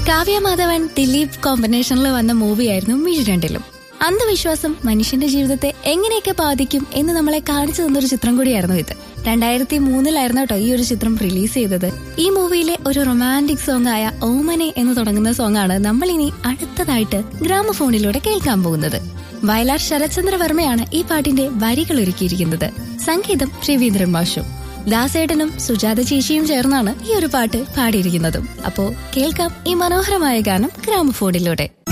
കാവ്യ മാധവൻ ദിലീപ് കോമ്പിനേഷനിൽ വന്ന മൂവിയായിരുന്നു മിഴിരണ്ടിലും അന്ധവിശ്വാസം മനുഷ്യന്റെ ജീവിതത്തെ എങ്ങനെയൊക്കെ ബാധിക്കും എന്ന് നമ്മളെ കാണിച്ചു തന്നൊരു ചിത്രം കൂടിയായിരുന്നു ഇത് രണ്ടായിരത്തി മൂന്നിലായിരുന്നു കേട്ടോ ഈ ഒരു ചിത്രം റിലീസ് ചെയ്തത് ഈ മൂവിയിലെ ഒരു റൊമാൻറ്റിക് സോങ് ആയ ഓമനെ എന്ന് തുടങ്ങുന്ന സോങ് ആണ് നമ്മൾ ഇനി അടുത്തതായിട്ട് ഗ്രാമഫോണിലൂടെ കേൾക്കാൻ പോകുന്നത് വയലാർ ശരത്ചന്ദ്ര വർമ്മയാണ് ഈ പാട്ടിന്റെ വരികൾ ഒരുക്കിയിരിക്കുന്നത് സംഗീതം രവീന്ദ്രൻ മാഷും ദാസേട്ടനും സുജാത ചേച്ചിയും ചേർന്നാണ് ഈ ഒരു പാട്ട് പാടിയിരിക്കുന്നതും അപ്പോ കേൾക്കാം ഈ മനോഹരമായ ഗാനം ഗ്രാമഫോണിലൂടെ